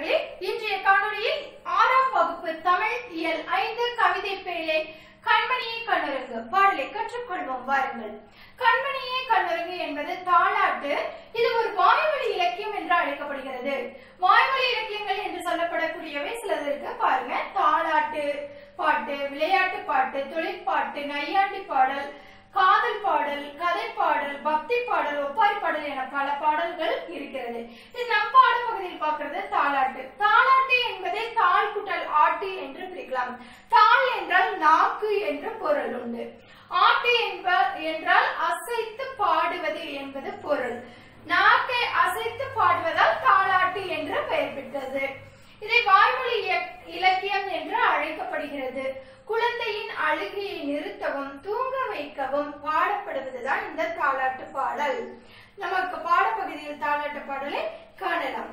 மாணவர்களே இன்றைய காணொளியில் ஆறாம் வகுப்பு தமிழ் இயல் ஐந்து கவிதை பேழை கண்மணியே கண்ணுரங்கு பாடலை கற்றுக்கொள்வோம் வாருங்கள் கண்மணியே கண்ணுரங்கு என்பது தாலாட்டு இது ஒரு வாய்மொழி இலக்கியம் என்று அழைக்கப்படுகிறது வாய்மொழி இலக்கியங்கள் என்று சொல்லப்படக்கூடியவை சிலது இருக்கு பாருங்க தாலாட்டு பாட்டு விளையாட்டு பாட்டு தொழிற்பாட்டு நையாண்டி பாடல் காதல் பாடல் கதை பாடல் பக்தி பாடல் ஒப்பாரி பாடல் என பல பாடல்கள் இருக்கிறது இது நம் பாடப்பகுதியில் பார்க்கிறது தாலாட்டு தாலாட்டு என்பதை தாள் குட்டல் ஆட்டு என்று பிரிக்கலாம் தாள் என்றால் நாக்கு என்று பொருள் உண்டு ஆட்டு என்ப என்றால் அசைத்து பாடுவது என்பது பொருள் நாக்கை அசைத்து பாடுவதால் தாலாட்டு என்று பெயர் பெற்றது இதை வாய்மொழி இய- இலக்கியம் என்று அழைக்கப்படுகிறது குழந்தையின் அழுகையை நிறுத்தவும் தூங்க வைக்கவும் பாடப்படுவதுதான் இந்த தாலாட்டு பாடல் நமக்கு பாடப்பகுதியில் தாலாட்டு பாடலை காணலாம்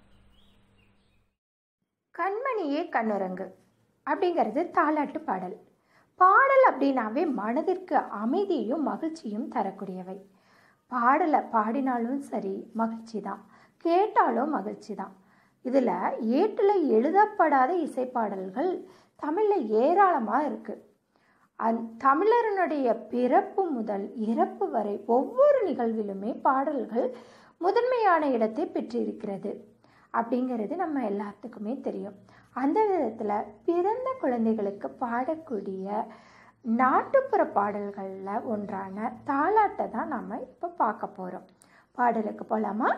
கண்மணியே கண்ணுரங்கு அப்படிங்கிறது தாலாட்டு பாடல் பாடல் அப்படின்னாவே மனதிற்கு அமைதியும் மகிழ்ச்சியும் தரக்கூடியவை பாடலை பாடினாலும் சரி மகிழ்ச்சி தான் கேட்டாலும் மகிழ்ச்சி தான் இதில் ஏட்டில் எழுதப்படாத இசைப்பாடல்கள் தமிழில் ஏராளமாக இருக்குது அந் தமிழரனுடைய பிறப்பு முதல் இறப்பு வரை ஒவ்வொரு நிகழ்விலுமே பாடல்கள் முதன்மையான இடத்தை பெற்றிருக்கிறது அப்படிங்கிறது நம்ம எல்லாத்துக்குமே தெரியும் அந்த விதத்தில் பிறந்த குழந்தைகளுக்கு பாடக்கூடிய நாட்டுப்புற பாடல்களில் ஒன்றான தாலாட்டை தான் நம்ம இப்போ பார்க்க போகிறோம் பாடலுக்கு போகலாமா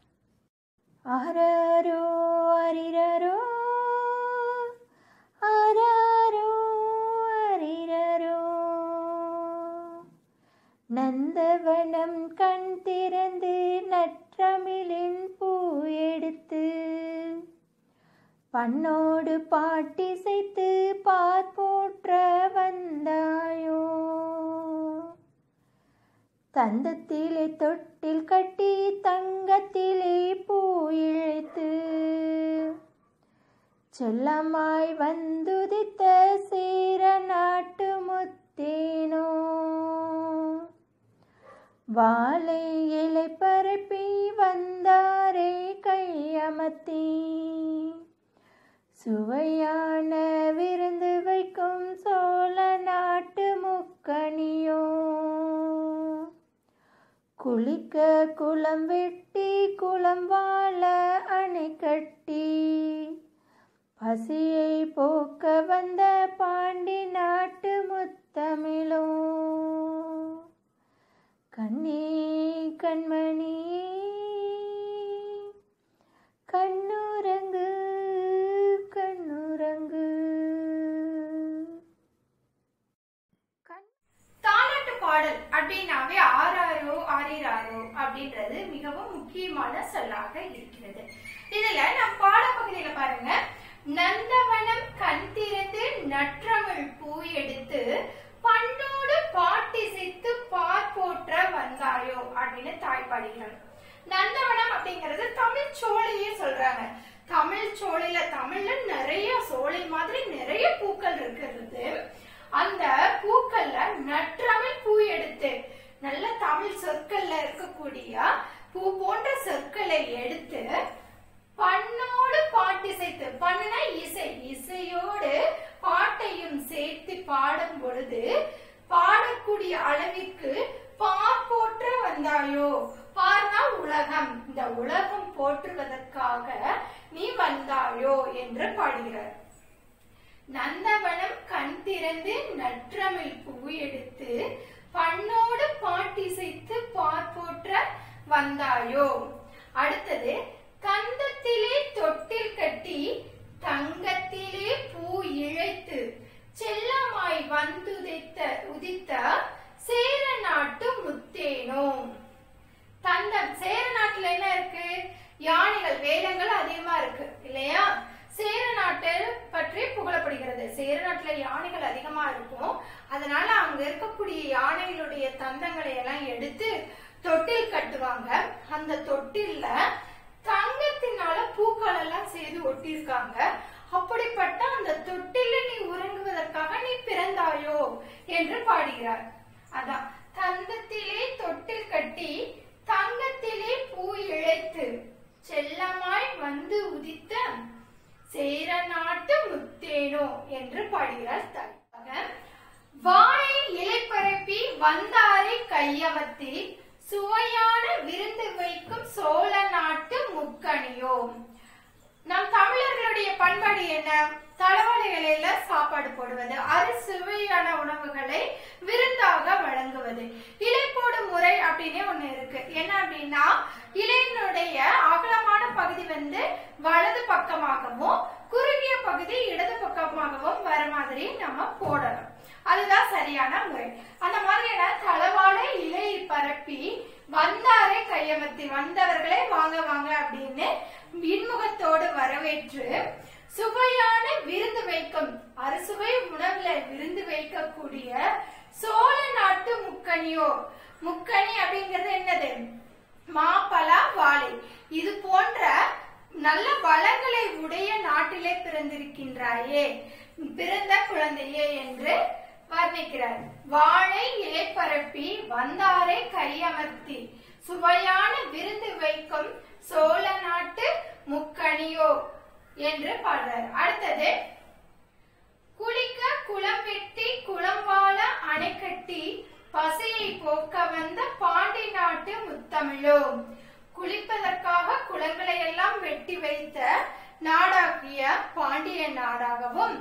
அரரோ அரிரரோ அரரோ அரிரரோ நந்தவனம் கண் திறந்து நற்றமிழின் பூ எடுத்து பண்ணோடு பாட்டிசைத்து பார்ப்போற்ற வந்தாயோ தந்தத்திலே தொட்டில் கட்டி தங்கத்திலே பூ இழைத்து செல்லமாய் வந்துதித்த சேர நாட்டு முத்தேனோ வாழை இலை பரப்பி வந்தாரே கையமர்த்தி சுவையான விருந்து வைக்கும் சோழ நாட்டு முக்கணியோ குளிக்க குளம் வெட்டி குளம் வாழ அணை கட்டி பசியை போக்க வந்த பாண்டி நாட்டு முத்தமிழோ கண்ணே கண்மணி கண்ணுரங்கு கண்ணுரங்கு தாலாட்டு பாடல் அப்படின்னாவே ஆறாரோ ஆறிராரோ அப்படின்றது மிகவும் முக்கியமான சொல்லாக இருக்கிறது இதுல நம் பாடப்பகுதியில பாருங்க நந்தவனம் கண் திறந்து நற்றமிழ் பூ எடுத்து பண்ணோடு பாட்டிசைத்து பார் போற்ற வந்தாயோ அப்படின்னு தாய் பாடுகிறார் நந்தவனம் அப்படிங்கிறது தமிழ் சோலையே சொல்றாங்க தமிழ் சோலையில தமிழ்ல நிறைய சோலை மாதிரி நிறைய பூக்கள் இருக்கிறது அந்த பூக்கள்ல நற்றமிழ் பூ எடுத்து நல்ல தமிழ் சொற்கள்ல இருக்கக்கூடிய பூ போன்ற சொற்களை எடுத்து பண்ணோடு பாட்டிசைத்து பண்ணுனா இசை இசையோடு பாட்டையும் சேர்த்து பாடும் பொழுது பாடக்கூடிய அளவிற்கு பார் போற்ற வந்தாயோ பார்னா உலகம் இந்த உலகம் போற்றுவதற்காக நீ வந்தாயோ என்று பாடுகிறார் நந்தவனம் கண் திறந்து நற்றமிழ் பூ எடுத்து பண்ணோடு பாட்டிசைத்து பார்ப்போற்ற வந்தாயோ அடுத்தது கந்தத்திலே தொட்டில் கட்டி தங்கத்திலே பூ இழைத்து செல்லமாய் வந்துதித்த உதித்த சேர நாட்டு முத்தேனோ தந்தம் சேர நாட்டுல என்ன இருக்கு யானைகள் வேதங்கள் அதிகமா இருக்கு இல்லையா சேர நாட்டு பற்றி புகழப்படுகிறது சேர நாட்டுல யானைகள் அதிகமா இருக்கும் அதனால அங்க இருக்கக்கூடிய யானைகளுடைய தந்தங்களை எல்லாம் எடுத்து தொட்டில் கட்டுவாங்க அந்த தொட்டில்ல தங்கத்தினால பூக்கள் எல்லாம் செய்து ஒட்டியிருக்காங்க அப்படிப்பட்ட அந்த தொட்டில நீ உறங்குவதற்காக நீ பிறந்தாயோ என்று பாடுகிறார் அதான் தந்தத்திலே தொட்டில் கட்டி தங்கத்திலே பூ இழைத்து செல்லமாய் வந்து உதித்த நாட்டு முத்தேனோ என்று பாடுகிறார் தாய் வாழை இலை பரப்பி வந்தாரை கையமர்த்தி சுவையான விருந்து வைக்கும் சோழ நாட்டு முக்கணியோ நம் தமிழர்களுடைய பண்பாடு என்ன தளவாழை இலையில சாப்பாடு போடுவது அறுசுவையான உணவுகளை விருந்தாக வழங்குவது இலை போடும் முறை அப்படின்னு ஒண்ணு இருக்கு என்ன அப்படின்னா இலையினுடைய அகலமான பகுதி வந்து வலது பக்கமாகவும் குறுகிய பகுதி இடது பக்கமாகவும் வர மாதிரி நம்ம போடணும் அதுதான் சரியான முறை அந்த மாதிரியான தளவாழை இலை பரப்பி வந்தாரை கையமர்த்தி வந்தவர்களே வாங்க வாங்க அப்படின்னு இன்முகத்தோடு வரவேற்று சுவையான விருந்து வைக்கும் அறுசுவை உணவுல விருந்து வைக்கக்கூடிய சோழ நாட்டு முக்கணியோ முக்கணி அப்படிங்கிறது என்னது மாப்பழா வாழை இது போன்ற நல்ல வளங்களை உடைய நாட்டிலே பிறந்திருக்கின்றாயே பிறந்த குழந்தையே என்று வர்ணிக்கிறார் வாழை இலை பரப்பி வந்தாரை கையமர்த்தி சுவையான விருந்து வைக்கும் சோழ நாட்டு முக்கணியோ என்று பாடுறார் அடுத்தது குளிக்க குளம் வெட்டி குளம் வாழ அணை கட்டி பசையை போக்க வந்த பாண்டி நாட்டு முத்தமிழோ குளிப்பதற்காக குளங்களை எல்லாம் வெட்டி வைத்த நாடாகிய பாண்டிய நாடாகவும்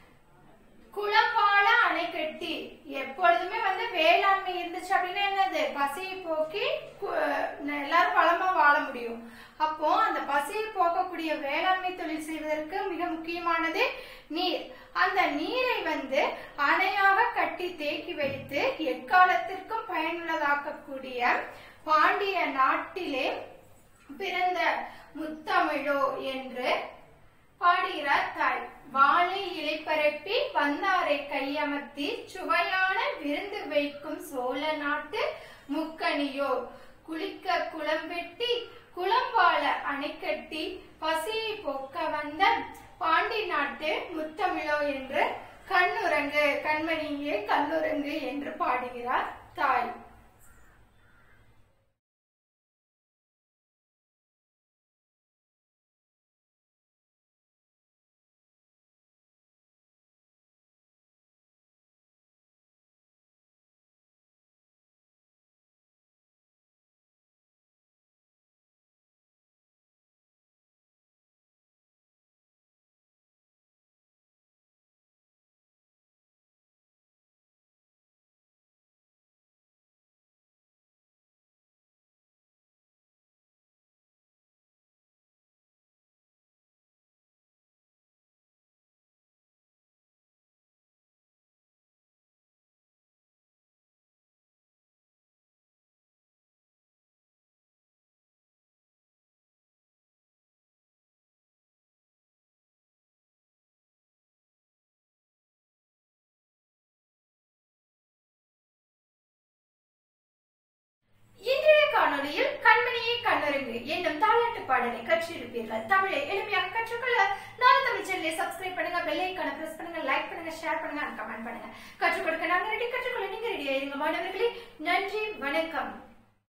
குளம்பால அணை கட்டி எப்பொழுதுமே வந்து வேளாண்மை இருந்துச்சு அப்படின்னா என்னது பசியை போக்கி கு- எல்லாரும் வளமா வாழ முடியும் அப்போ அந்த பசியை போக்கக்கூடிய வேளாண்மை தொழில் செய்வதற்கு மிக முக்கியமானது நீர் அந்த நீரை வந்து அணையாக கட்டி தேக்கி வைத்து எக்காலத்திற்கும் பயனுள்ளதாக்கக்கூடிய பாண்டிய நாட்டிலே பிறந்த முத்தமிழோ என்று பாடுகிறார் தாய் வாழை இலை பரப்பி வந்தாரை கையமர்த்தி சுவையான விருந்து வைக்கும் சோழ நாட்டு முக்கணியோ குளிக்க குளம் வெட்டி குளம் வாழ அணை கட்டி பசியை போக்க வந்த பாண்டி நாட்டு முத்தமிழோ என்று கண்ணுறங்கு கண்மணியே கண்ணுறங்கு என்று பாடுகிறார் தாய் இன்றைய காணொளியில் கண்மணியை கண்ணொருங்கு என்னும் தாலாட்டு பாடலை கற்றிருப்பீர்கள் தமிழை எளிமையாக கற்றுக்கொள்ள நான் தமிழ் சேனலை சப்ஸ்கிரைப் பண்ணுங்க பெல் ஐக்கான பிரஸ் பண்ணுங்க லைக் பண்ணுங்க ஷேர் பண்ணுங்க கமெண்ட் பண்ணுங்க கற்றுக் கொடுக்க நாங்க ரெடி கற்றுக்கொள்ள நீங்க ரெடியா இருங்க மாணவர்களே நன்றி வணக்கம்